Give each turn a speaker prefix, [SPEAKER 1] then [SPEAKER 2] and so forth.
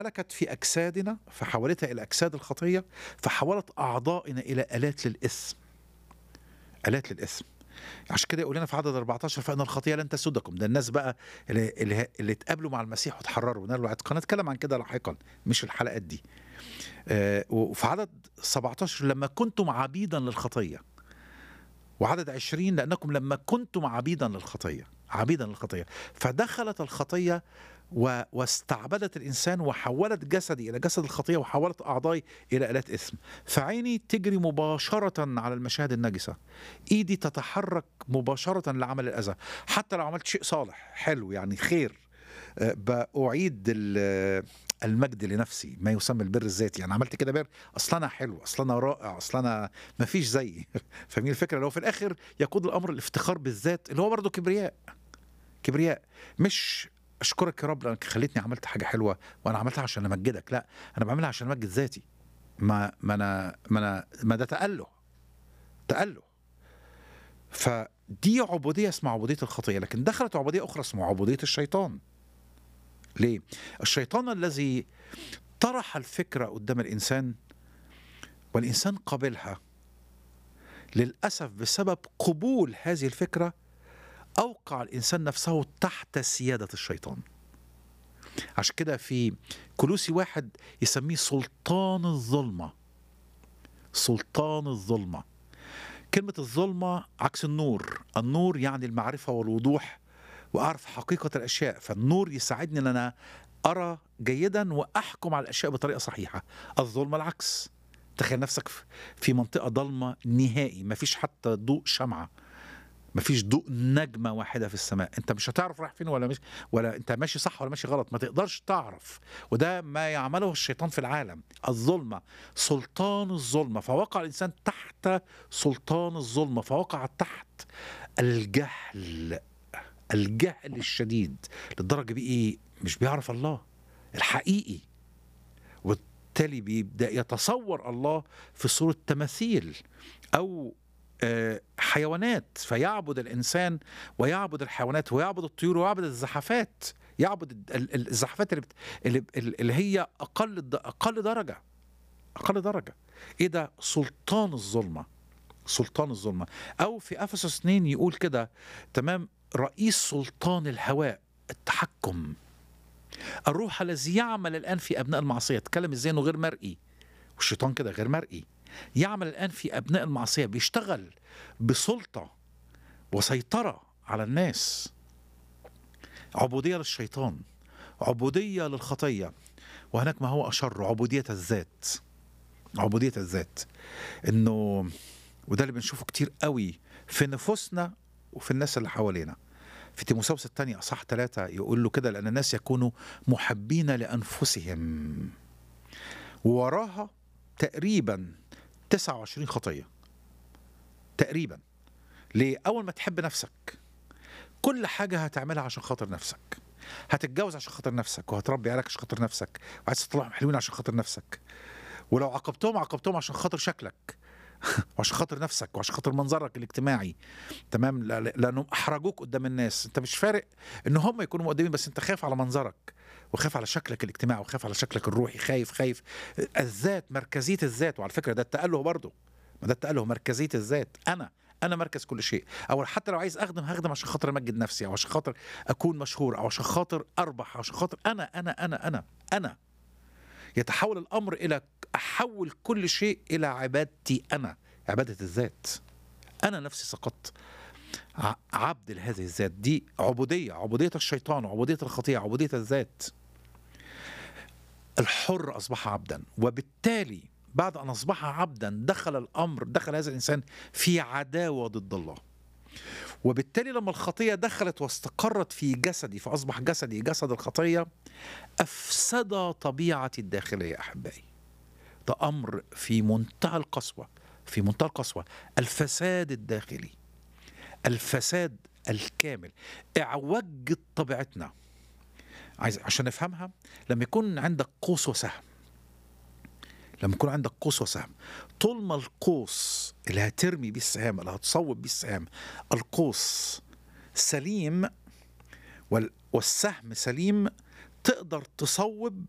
[SPEAKER 1] ملكت في أجسادنا فحولتها إلى أجساد الخطية فحولت أعضائنا إلى آلات للإثم آلات للإثم عشان كده يقول لنا في عدد 14 فإن الخطية لن تسودكم ده الناس بقى اللي, اللي, اللي اتقابلوا مع المسيح وتحرروا ونالوا العتق هنتكلم عن كده لاحقا مش الحلقات دي آه وفي عدد 17 لما كنتم عبيدا للخطية وعدد 20 لأنكم لما كنتم عبيدا للخطية عبيدا للخطية فدخلت الخطية و... واستعبدت الإنسان وحولت جسدي إلى جسد الخطية وحولت أعضائي إلى آلات إثم فعيني تجري مباشرة على المشاهد النجسة إيدي تتحرك مباشرة لعمل الأذى حتى لو عملت شيء صالح حلو يعني خير آه، بأعيد ال- المجد لنفسي ما يسمى البر الذاتي يعني عملت كده بر اصل انا حلو اصل انا رائع اصل انا ما فيش زيي فاهمين الفكره لو في الاخر يقود الامر الافتخار بالذات اللي هو برضه كبرياء كبرياء مش اشكرك يا رب لانك خليتني عملت حاجه حلوه وانا عملتها عشان امجدك لا انا بعملها عشان امجد ذاتي ما ما انا ما انا ما ده تاله تاله فدي عبوديه اسمها عبوديه الخطيه لكن دخلت عبوديه اخرى اسمها عبوديه الشيطان ليه الشيطان الذي طرح الفكره قدام الانسان والانسان قبلها للاسف بسبب قبول هذه الفكره اوقع الانسان نفسه تحت سياده الشيطان عشان كده في كلوسي واحد يسميه سلطان الظلمه سلطان الظلمه كلمه الظلمه عكس النور النور يعني المعرفه والوضوح واعرف حقيقه الاشياء فالنور يساعدني ان انا ارى جيدا واحكم على الاشياء بطريقه صحيحه الظلمه العكس تخيل نفسك في- في منطقه ضلمه نهائي مفيش حتى ضوء شمعه مفيش ضوء نجمه واحده في السماء انت مش هتعرف رايح فين ولا مش ولا انت ماشي صح ولا ماشي غلط ما تقدرش تعرف وده ما يعمله الشيطان في العالم الظلمه سلطان الظلمه فوقع الانسان تحت سلطان الظلمه فوقع تحت الجهل الجهل الشديد للدرجه بيه ايه مش بيعرف الله الحقيقي وبالتالي بيبدا يتصور الله في صوره تماثيل او آه، حيوانات فيعبد الانسان ويعبد الحيوانات ويعبد الطيور ويعبد الزحفات يعبد ال- ال- ال- الزحفات اللي, بت... اللي, اللي هي اقل الد- اقل درجه اقل درجه ايه ده سلطان الظلمه سلطان الظلمه او في افسس 2 يقول كده تمام رئيس سلطان الهواء التحكم الروح الذي يعمل الان في ابناء المعصيه اتكلم ازاي انه غير مرئي والشيطان كده غير مرئي يعمل الان في ابناء المعصيه بيشتغل بسلطه وسيطره على الناس عبوديه للشيطان عبوديه للخطيه وهناك ما هو اشر عبوديه الذات عبوديه الذات انه وده اللي بنشوفه كتير قوي في نفوسنا وفي الناس اللي حوالينا في تيموساوس الثانية أصح ثلاثة يقول له كده لأن الناس يكونوا محبين لأنفسهم ووراها تقريبا 29 خطية تقريبا ليه؟ أول ما تحب نفسك كل حاجة هتعملها عشان خاطر نفسك هتتجوز عشان خاطر نفسك وهتربي عيالك عشان خاطر نفسك وعايز تطلعهم حلوين عشان خاطر نفسك ولو عاقبتهم عاقبتهم عشان خاطر شكلك وعشان خاطر نفسك وعشان خاطر منظرك الاجتماعي تمام لا- لا- لانهم احرجوك قدام الناس انت مش فارق ان هم يكونوا مقدمين بس انت خايف على منظرك وخايف على شكلك الاجتماعي وخايف على شكلك الروحي خايف خايف الذات مركزيه الذات وعلى فكره ده التاله برضه ما ده التاله مركزيه الذات انا انا مركز كل شيء او حتى لو عايز اخدم هخدم عشان خاطر امجد نفسي او عشان خاطر اكون مشهور او عشان خاطر اربح او عشان خاطر انا انا انا انا انا يتحول الامر الى احول كل شيء الى عبادتي انا عباده الذات انا نفسي سقطت ع- عبد لهذه الذات دي عبوديه عبوديه الشيطان عبوديه الخطيئه عبوديه الذات الحر اصبح عبدا وبالتالي بعد ان اصبح عبدا دخل الامر دخل هذا الانسان في عداوه ضد الله وبالتالي لما الخطيه دخلت واستقرت في جسدي فاصبح جسدي جسد الخطيه افسد طبيعتي الداخليه احبائي ده امر في منتهى القسوه في منتهى القسوه الفساد الداخلي الفساد الكامل اعوجت طبيعتنا عايز عشان نفهمها لما يكون عندك قوس وسهم لما يكون عندك قوس وسهم طول ما القوس اللي هترمي بيه السهام اللي هتصوب بيه السهام القوس سليم وال- والسهم سليم تقدر تصوب